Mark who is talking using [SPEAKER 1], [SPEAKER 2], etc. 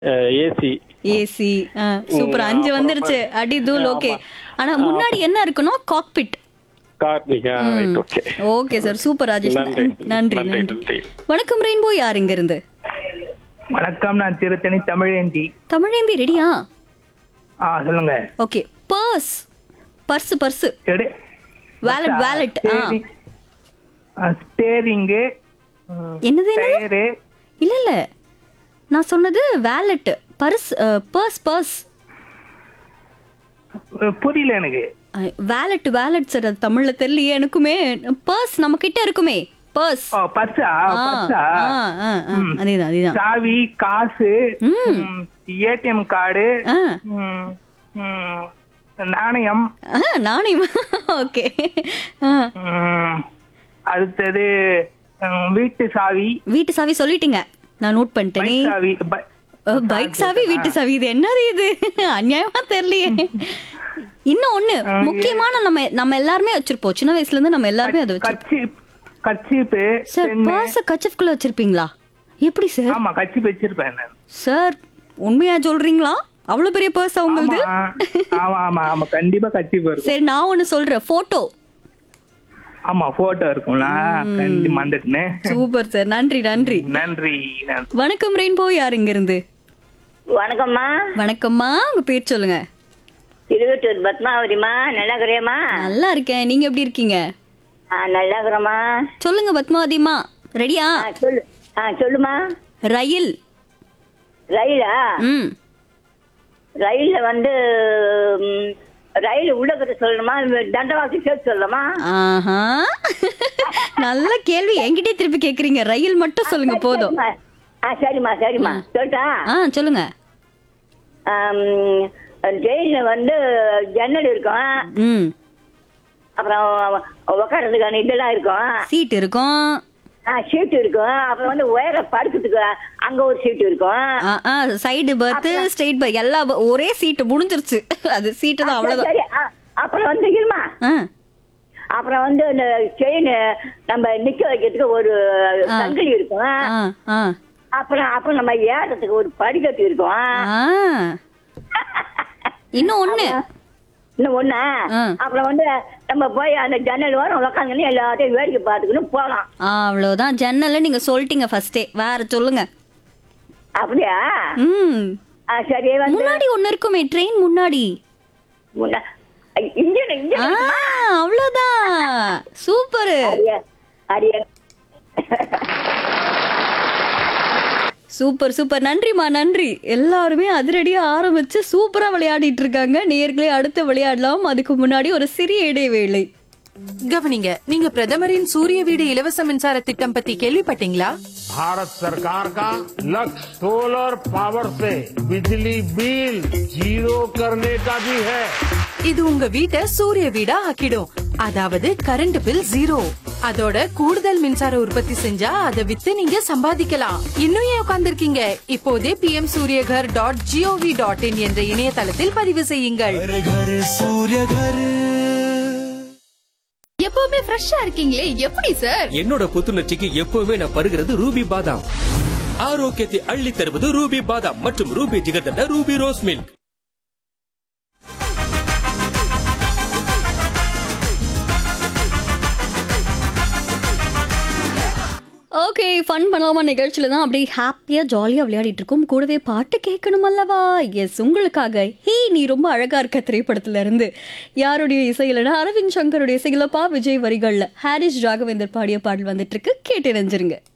[SPEAKER 1] AC
[SPEAKER 2] AC super அஞ்சு வந்துருச்சு அடி தூள் ஓகே ஆனா முன்னாடி என்ன இருக்கணும் காக்பிட்
[SPEAKER 1] கார்னிகா right okay
[SPEAKER 2] okay sir super Rajesh
[SPEAKER 1] நன்றி.
[SPEAKER 2] நன்றி
[SPEAKER 1] நன்றி,
[SPEAKER 2] நன்றி
[SPEAKER 1] நன்றி.
[SPEAKER 2] வணக்கம் ரெயின்போ யார் இங்க இருந்து
[SPEAKER 3] வணக்கம் நான் திருத்தணி தமிழேந்தி
[SPEAKER 2] தமிழேந்தி ரெடியா
[SPEAKER 3] ஆ சொல்லுங்க
[SPEAKER 2] ஓகே பர்ஸ் பர்ஸ் பர்ஸ்
[SPEAKER 3] எடு
[SPEAKER 2] வேலட் வேலட் ஆ
[SPEAKER 3] ஸ்டேரிங்கு
[SPEAKER 2] என்னது என்னது
[SPEAKER 3] டயரு
[SPEAKER 2] இல்ல இல்ல நான் சொன்னது வேலட் பர்ஸ் பர்ஸ் பர்ஸ்
[SPEAKER 3] புரியல எனக்கு
[SPEAKER 2] வேலட் வேலட் சார் அது தமிழ்ல தெரியலையே எனக்குமே பர்ஸ் நம்ம கிட்ட இருக்குமே பர்ஸ்
[SPEAKER 3] ஓ பர்ஸா பர்ஸா
[SPEAKER 2] அதேதான் அதேதான்
[SPEAKER 3] சாவி காசு ஏடிஎம் கார்டு
[SPEAKER 2] ஆ
[SPEAKER 3] ம், ம், நாணயம்
[SPEAKER 2] ஆ, நாணயம் ஓகே
[SPEAKER 3] ம், அடுத்தது ம், வீட்டு சாவி
[SPEAKER 2] வீட்டு சாவி சொல்லிட்டீங்க நான் நோட் பண்ணிட்டேனே
[SPEAKER 3] பைக் சாவி பை-
[SPEAKER 2] பைக் சாவி வீட்டு சாவி இது என்னது இது அநியாயமா தெரியலையே இன்னும் ஒண்ணு முக்கியமான நம்ம நம்ம எல்லாருமே வச்சிருப்போம் சின்ன வயசுல இருந்து நம்ம எல்லாருமே அதை வச்சிருப்போம்
[SPEAKER 3] கர்ச்சீப் கர்ச்சீப்பு
[SPEAKER 2] சார் பர்ஸ கச்சஃப்குள்ள வச்சிருப்பீங்களா எப்படி சார்
[SPEAKER 3] ஆமா கர்ச்சீப் வச்சிருப்பேன் நான்
[SPEAKER 2] சார் உண்மையா சொல்றீங்களா அவ்வளவு பெரிய பர்ஸ் உங்களுது
[SPEAKER 3] ஆமா ஆமா ஆமா ஆமா கண்டிப்பா கர்ச்சீப் இருக்கும்
[SPEAKER 2] சரி நான் ஒண்ணு சொல்றேன் போட்டோ
[SPEAKER 3] ஆமா போட்டோ இருக்கும்ல கண்டி மறந்துட்டேன்
[SPEAKER 2] சூப்பர் சார் நன்றி நன்றி
[SPEAKER 3] நன்றி நன்றி
[SPEAKER 2] வணக்கம் ரெயின்போ யார் இங்க இருந்து
[SPEAKER 4] வணக்கம்மா
[SPEAKER 2] வணக்கம்மா உங்க பேர் சொல்லுங்க
[SPEAKER 4] திருவட்டூர் பத்மாவதிமா நல்லா இருக்கிறியம்மா
[SPEAKER 2] நல்லா இருக்கேன் நீங்க எப்படி இருக்கீங்க
[SPEAKER 4] ஆ நல்லா இருக்கிறம்மா
[SPEAKER 2] சொல்லுங்க பத்மாவதிமா ரெடியா
[SPEAKER 4] ஆ சொல்லு ஆ சொல்லுமா
[SPEAKER 2] ரயில்
[SPEAKER 4] ரயிலா
[SPEAKER 2] ம்
[SPEAKER 4] ரயில்ல வந்து ம், ரயில் உள்ளக்கிட்ட சொல்லணுமா தண்டவாசி சேர்த்து சொல்லணுமா
[SPEAKER 2] ஆஹா நல்ல கேள்வி என்கிட்டயே திருப்பி கேக்குறீங்க ரயில் மட்டும் சொல்லுங்க போதும்
[SPEAKER 4] சரிம்மா. ஆ சரிம்மா சரிம்மா சொல்லிட்டா
[SPEAKER 2] ஆ சொல்லுங்க
[SPEAKER 4] ட்ரெயின்ல வந்து ஜன்னல் இருக்கும்
[SPEAKER 2] ம்
[SPEAKER 4] அப்புறம் உட்காரதுக்கான இதெல்லாம் இருக்கும்
[SPEAKER 2] சீட் இருக்கும்
[SPEAKER 4] ஆ சீட்டு இருக்கும் அப்புறம் வந்து உயர படுக்கிறதுக்கு அங்க ஒரு சீட்டு இருக்கும்
[SPEAKER 2] ஆ ஆ சைடு பர்த் ஸ்ட்ரெயிட் பர்த் எல்லா bu- ஒரே சீட்டு முடிஞ்சிருச்சு அது சீட்டு தான் அவ்வளவுதான்
[SPEAKER 4] சரி ஆ, அப்புறம் வந்து இருமா
[SPEAKER 2] ஆ
[SPEAKER 4] அப்புறம் வந்து இந்த செயின் நம்ம நிக்க வைக்கிறதுக்கு ஒரு சங்கிலி இருக்கும்
[SPEAKER 2] ஆ ஆ
[SPEAKER 4] அப்புறம் அப்புறம் நம்ம ஏறதுக்கு ஒரு படிக்கட்டு இருக்கும்
[SPEAKER 2] ஆ இன்னும் ஒண்ணு
[SPEAKER 4] இன்னும் ஒண்ணு
[SPEAKER 2] ஆ.
[SPEAKER 4] அப்புறம் வந்து நம்ம போய் அந்த ஜன்னல் ஓரம் உக்காந்துன்னு எல்லாத்தையும் வேடிக்கை பார்த்துக்கணும் போகலாம்
[SPEAKER 2] ஆ, அவ்வளவுதான் ஜன்னல்ல நீங்க சொல்லிட்டீங்க ஃபர்ஸ்டே வேற சொல்லுங்க
[SPEAKER 4] அப்படியா
[SPEAKER 2] ம்
[SPEAKER 4] ஆ, சரி வந்து
[SPEAKER 2] முன்னாடி ஒண்ணு இருக்குமே ட்ரெயின் முன்னாடி
[SPEAKER 4] முன்ன- இன்ஜின்
[SPEAKER 2] ஆ
[SPEAKER 4] இன்ஜின்
[SPEAKER 2] அவ்வளவுதான் சூப்பர்
[SPEAKER 4] அடியே அடியே
[SPEAKER 2] சூப்பர் சூப்பர் நன்றிமா நன்றி எல்லாருமே அதிரடியா ஆரம்பிச்சு சூப்பரா விளையாடிட்டு இருக்காங்க நேர்களே அடுத்து விளையாடலாம் அதுக்கு முன்னாடி ஒரு சிறிய இடைவேளை
[SPEAKER 5] கவனிங்க நீங்க பிரதமரின் சூரிய வீடு இலவச மின்சார திட்டம் பத்தி கேள்விப்பட்டீங்களா
[SPEAKER 6] भारत सरकार का लक्ष्य सोलर पावर से बिजली बिल जीरो करने का भी है
[SPEAKER 5] இது உங்க வீட்டை சூரிய வீடா ஆக்கிடும் அதாவது கரண்ட் பில் ஜீரோ அதோட கூடுதல் மின்சார உற்பத்தி செஞ்சா அதை வித்து நீங்க சம்பாதிக்கலாம் இன்னும் ஏன் உட்கார்ந்திருக்கீங்க இப்போதே P M Suryaghar dot G O V dot in என்ற இணையதளத்தில் பதிவு செய்யுங்கள்
[SPEAKER 7] எப்பவுமே ஃப்ரெஷ்ஷா இருக்கீங்களே எப்படி சார்
[SPEAKER 8] என்னோட புத்துணர்ச்சிக்கு எப்பவுமே நான் பருகிறது ரூபி பாதாம் ஆரோக்கியத்தை அள்ளி தருவது ரூபி பாதாம் மற்றும் Ruby jigarthanda Ruby rose milk
[SPEAKER 2] okay fun பண்ணலாமா நிகழ்ச்சியில தான் அப்படியே ஹாப்பியா ஜாலியா விளையாடிட்டு இருக்கோம் கூடவே பாட்டு கேட்கணும் அல்லவா எஸ் உங்களுக்காக ஹே நீ ரொம்ப அழகா இருக்க திரைப்படத்துல இருந்து யாருடைய இசையிலனா அரவிந்த் சங்கருடைய இசையில பா விஜய் வரிகள்ல ஹாரிஸ் ராகவேந்தர் பாடிய பாடல் வந்துட்டு இருக்கு கேட்டு நினைஞ்சிருங்க